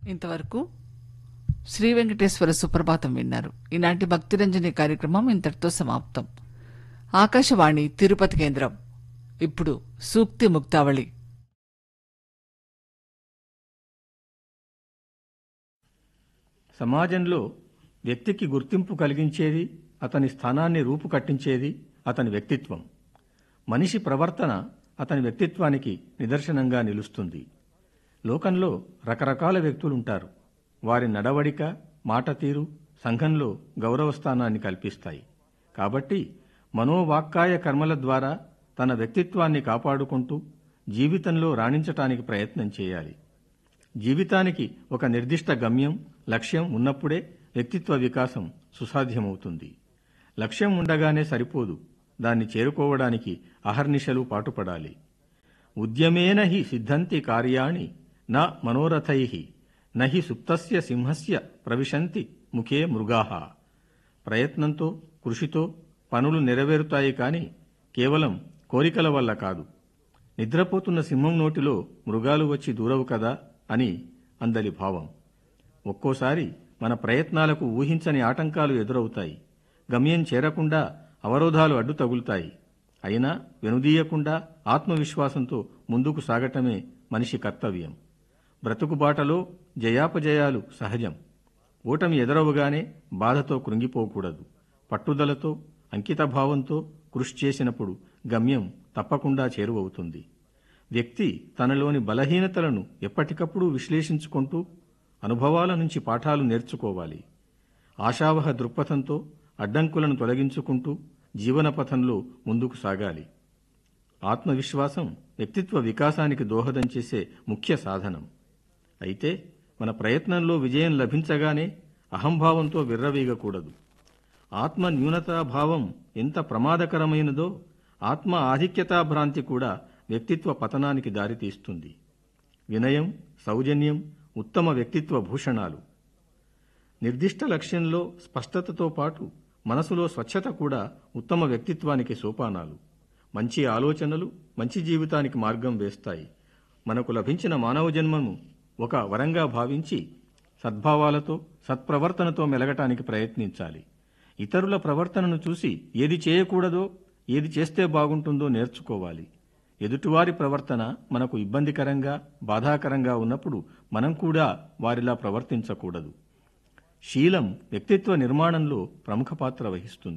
ఇంతవరకు శ్రీ వెంకటేశ్వర సుప్రభాతం విన్నారు ఈనాటి భక్తిరంజని కార్యక్రమం ఇంతటితో సమాప్తం ఆకాశవాణి తిరుపతి కేంద్రం ఇప్పుడు సూక్తి ముక్తావళి సమాజంలో వ్యక్తికి గుర్తింపు కలిగించేది అతని స్థానాన్ని రూపుకట్టించేది అతని వ్యక్తిత్వం మనిషి ప్రవర్తన అతని వ్యక్తిత్వానికి నిదర్శనంగా నిలుస్తుంది లోకంలో రకరకాల వ్యక్తులుంటారు వారి నడవడిక మాట తీరు సంఘంలో గౌరవస్థానాన్ని కల్పిస్తాయి కాబట్టి మనోవాక్కాయ కర్మల ద్వారా తన వ్యక్తిత్వాన్ని కాపాడుకుంటూ జీవితంలో రాణించటానికి ప్రయత్నం చేయాలి జీవితానికి ఒక నిర్దిష్ట గమ్యం లక్ష్యం ఉన్నప్పుడే వ్యక్తిత్వ వికాసం సుసాధ్యమవుతుంది లక్ష్యం ఉండగానే సరిపోదు దాన్ని చేరుకోవడానికి అహర్నిశలు పాటుపడాలి ఉద్యమేన హి సిద్ధంతి కార్యాణి న మనోరథై నహి సుప్తస్య సింహస్య ప్రవిశంతి ముఖే మృగాహ ప్రయత్నంతో కృషితో పనులు నెరవేరుతాయి కాని కేవలం కోరికల వల్ల కాదు నిద్రపోతున్న సింహం నోటిలో మృగాలు వచ్చి దూరవు కదా అని అందలి భావం ఒక్కోసారి మన ప్రయత్నాలకు ఊహించని ఆటంకాలు ఎదురవుతాయి గమ్యం చేరకుండా అవరోధాలు అడ్డు తగులుతాయి అయినా వెనుదీయకుండా ఆత్మవిశ్వాసంతో ముందుకు సాగటమే మనిషి కర్తవ్యం బ్రతుకుబాటలో జయాపజయాలు సహజం ఓటమి ఎదురవగానే బాధతో కృంగిపోకూడదు పట్టుదలతో అంకితభావంతో కృషి చేసినప్పుడు గమ్యం తప్పకుండా చేరువవుతుంది వ్యక్తి తనలోని బలహీనతలను ఎప్పటికప్పుడు విశ్లేషించుకుంటూ అనుభవాల నుంచి పాఠాలు నేర్చుకోవాలి ఆశావహ దృక్పథంతో అడ్డంకులను తొలగించుకుంటూ జీవనపథంలో ముందుకు సాగాలి ఆత్మవిశ్వాసం వ్యక్తిత్వ వికాసానికి దోహదం చేసే ముఖ్య సాధనం అయితే మన ప్రయత్నంలో విజయం లభించగానే అహంభావంతో విర్రవీగకూడదు ఆత్మ న్యూనతాభావం ఎంత ప్రమాదకరమైనదో ఆత్మ ఆధిక్యతాభ్రాంతి కూడా వ్యక్తిత్వ పతనానికి దారితీస్తుంది వినయం సౌజన్యం ఉత్తమ వ్యక్తిత్వ భూషణాలు నిర్దిష్ట లక్ష్యంలో స్పష్టతతో పాటు మనసులో స్వచ్ఛత కూడా ఉత్తమ వ్యక్తిత్వానికి సోపానాలు మంచి ఆలోచనలు మంచి జీవితానికి మార్గం వేస్తాయి మనకు లభించిన మానవ జన్మను ఒక వరంగా భావించి సద్భావాలతో సత్ప్రవర్తనతో మెలగటానికి ప్రయత్నించాలి ఇతరుల ప్రవర్తనను చూసి ఏది చేయకూడదో ఏది చేస్తే బాగుంటుందో నేర్చుకోవాలి ఎదుటివారి ప్రవర్తన మనకు ఇబ్బందికరంగా బాధాకరంగా ఉన్నప్పుడు మనం కూడా వారిలా ప్రవర్తించకూడదు శీలం వ్యక్తిత్వ నిర్మాణంలో ప్రముఖ పాత్ర వహిస్తుంది